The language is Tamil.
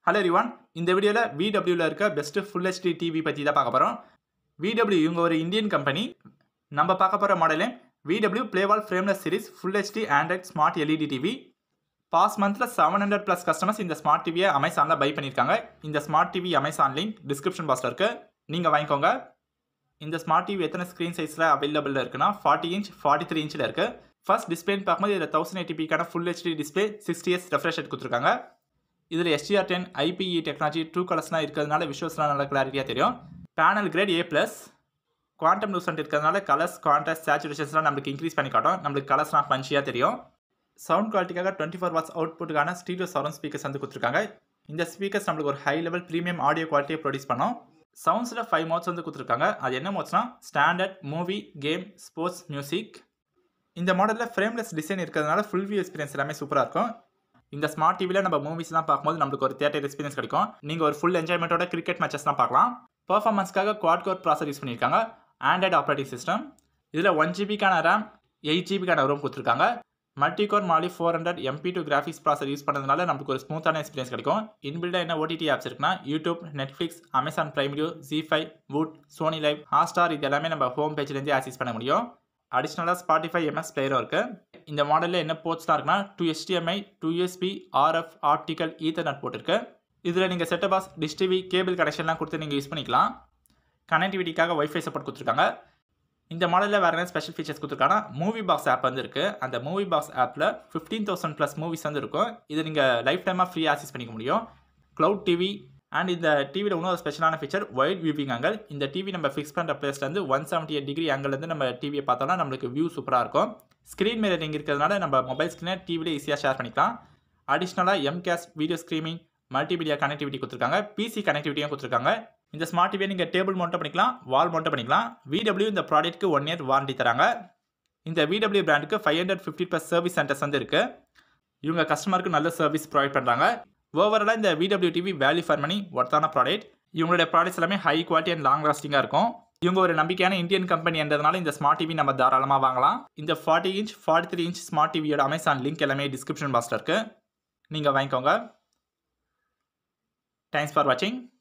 ஹலோ ரிவான் இந்த வீடியோவில் விடபிள்யூவில் இருக்க பெஸ்ட்டு ஃபுல் ஹெச்டி டிவி பற்றி தான் பார்க்க போகிறோம் விடபிள்யூ இவங்க ஒரு இந்தியன் கம்பெனி நம்ம பார்க்க போகிற மாடலே VW Playwall frameless series full HD Android smart LED TV past மந்தில் செவன் ஹண்ட்ரட் ப்ளஸ் கஸ்டமர்ஸ் இந்த ஸ்மார்ட் டிவியை அமேசானில் பை பண்ணியிருக்காங்க இந்த smart TV Amazon link description பாக்ஸில் இருக்குது நீங்கள் வாங்கிக்கோங்க இந்த ஸ்மார்ட் டிவி எத்தனை ஸ்க்ரீன் சைஸில் அவைலபிள் இருக்குன்னா ஃபார்ட்டி இன்ச் ஃபார்ட்டி த்ரீ இன்ச்சில் இருக்குது ஃபர்ஸ்ட் டிஸ்பிளேன்னு பார்க்கும்போது இதில் தௌசண்ட் எயிட்டிபிக்கான ஃபுல் ஹெச்டி டிஸ்பிளே சிக்ஸ்டி எஸ் ரெஃப்ரெஷ் கொடுத்துருக்காங்க இதில் SDR ten IPE technology true கலர்ஸ்லாம் இருக்கிறதுனால விஷுவல்ஸ்லாம் நல்லா கிளாரிட்டியாக தெரியும் panel grade A plus quantum lucent இருக்கிறதுனால கலர்ஸ் கான்ட்ராஸ்ட் சேச்சுரேஷன்ஸ்லாம் நம்மளுக்கு இன்க்ரீஸ் பண்ணி காட்டும் நம்மளுக்கு கலர்ஸ்லாம் பஞ்சியாக தெரியும் சவுண்ட் குவாலிட்டிக்காக டுவெண்ட்டி ஃபோர் வாட்ஸ் அவுட்புட்டுக்கான ஸ்டீரியோ சரௌண்ட் ஸ்பீக்கர்ஸ் வந்து கொடுத்துருக்காங்க இந்த ஸ்பீக்கர்ஸ் நம்மளுக்கு ஒரு ஹை லெவல் ப்ரீமியம் ஆடியோ குவாலிட்டியை ப்ரொடியூஸ் பண்ணோம் சவுண்ட்ஸில் ஃபைவ் மோட்ஸ் வந்து கொடுத்துருக்காங்க அது என்ன மோட்ஸ்னா standard movie game sports music இந்த மாடலில் ஃப்ரேம்லெஸ் டிசைன் இருக்கிறதுனால ஃபுல் வியூ எக்ஸ்பீரியன்ஸ் எல்லாமே சூப்பராக இருக்கும் இந்த ஸ்மார்ட் டிவியில் நம்ம மூவிஸ்லாம் பார்க்கும்போது நம்மளுக்கு ஒரு தியேட்டர் எக்ஸ்பீரியன்ஸ் கிடைக்கும் நீங்கள் ஒரு ஃபுல் என்ஜாய்மெண்ட்டோட கிரிக்கெட் மேட்சஸ்லாம் பார்க்கலாம் பர்ஃபார்மன்ஸ்க்காக குவாட் கோர் ப்ராசர் யூஸ் பண்ணியிருக்காங்க ஆண்ட்ராய்டு ஆப்ரேட்டிங் சிஸ்டம் இதில் ஒன் ஜிபிக்கான ரேம் எயிட் ஜிபிக்கான ரோம் கொடுத்துருக்காங்க multi core Mali four hundred MP two graphics processor use பண்ணதுனால நமக்கு ஒரு ஸ்மூத்தான எக்ஸ்பீரியன்ஸ் கிடைக்கும் இன்பில்டாக என்ன ஓடிடி ஆப்ஸ் இருக்குன்னா YouTube Netflix Amazon Prime Video Zee five Voot Sony LIV Hotstar இது எல்லாமே நம்ம ஹோம் பேஜ்லேருந்து ஆக்சஸ் பண்ண முடியும் அடிஷ்னலாக ஸ்பாட்டிஃபை எம்எஸ் பிளேயரும் இருக்குது இந்த மாடலில் என்ன போர்ட்ஸ்லாம் இருக்குன்னா two HDMI two USB RF optical ethernet போட்டிருக்கு இதில் நீங்கள் set top box dish TV cable கனெக்ஷன்லாம் கொடுத்து நீங்கள் யூஸ் பண்ணிக்கலாம் கனெக்டிவிட்டிக்காக ஒய்ஃபை சப்போர்ட் கொடுத்துருக்காங்க இந்த மாடலில் வேறு என்ன ஸ்பெஷல் ஃபீச்சர்ஸ் கொடுத்துருக்காங்கன்னா மூவி பாக்ஸ் ஆப் வந்து இருக்குது அந்த மூவி பாக்ஸ் ஆப்பில் ஃபிஃப்டீன் தௌசண்ட் ப்ளஸ் மூவிஸ் வந்து இருக்கும் இது நீங்கள் லைஃப் டைமாக ஃப்ரீ ஆக்சஸ் பண்ணிக்க முடியும் க்ளவுட் டிவி அண்ட் இந்த டிவியில் இன்னொரு ஸ்பெஷலான ஃபீச்சர் ஒயிட் வியூவிங் ஆங்கிள் இந்த டிவி நம்ம ஃபிக்ஸ் பண்ணுற பிளேஸ்லேருந்து ஒன் செவன்ட்டி எயிட் டிகிரி ஆங்கிள்லேருந்து நம்ம டிவியை பார்த்தோம்னா நம்மளுக்கு வியூ சூப்பராக இருக்கும் ஸ்க்ரீன் மிரரிங் இருக்கிறதுனால நம்ம மொபைல் ஸ்க்ரீனை டிவியில் ஈஸியாக ஷேர் பண்ணிக்கலாம் அடிஷ்னலாக எம்கேஸ் வீடியோ ஸ்ட்ரீமிங் மல்டிமீடியா கனெக்டிவிட்டி கொடுத்துருக்காங்க பிசி கனெக்டிவிட்டியும் கொடுத்துருக்காங்க இந்த ஸ்மார்ட் டிவியை நீங்கள் டேபிள் மவுண்ட் பண்ணிக்கலாம் வால் மவுண்ட் பண்ணிக்கலாம் விடபிள்யூ இந்த ப்ராடக்ட்டுக்கு ஒன் இயர் வாரண்டி தராங்க இந்த விடபிள்யூ பிராண்டுக்கு five hundred fifty plus service centres வந்து இருக்குது இவங்க கஸ்டமருக்கு நல்ல சர்வீஸ் ப்ரொவைட் பண்ணுறாங்க ஓவராலாக இந்த VW TV value for money ஒர்த்தான ப்ராடக்ட் இவங்களுடைய ப்ராடக்ட்ஸ் எல்லாமே ஹை குவாலிட்டி அண்ட் லாங் லாஸ்டிங்காக இருக்கும் இவங்க ஒரு நம்பிக்கையான இந்தியன் கம்பெனி என்றதுனால இந்த ஸ்மார்ட் டிவி நம்ம தாராளமாக வாங்கலாம் இந்த forty inch forty three inch smart டிவியோட அமேசான் லிங்க் எல்லாமே டிஸ்கிரிப்ஷன் பாக்ஸில் இருக்குது நீங்கள் வாங்கிக்கோங்க தேங்க்ஸ் ஃபார் வாட்சிங்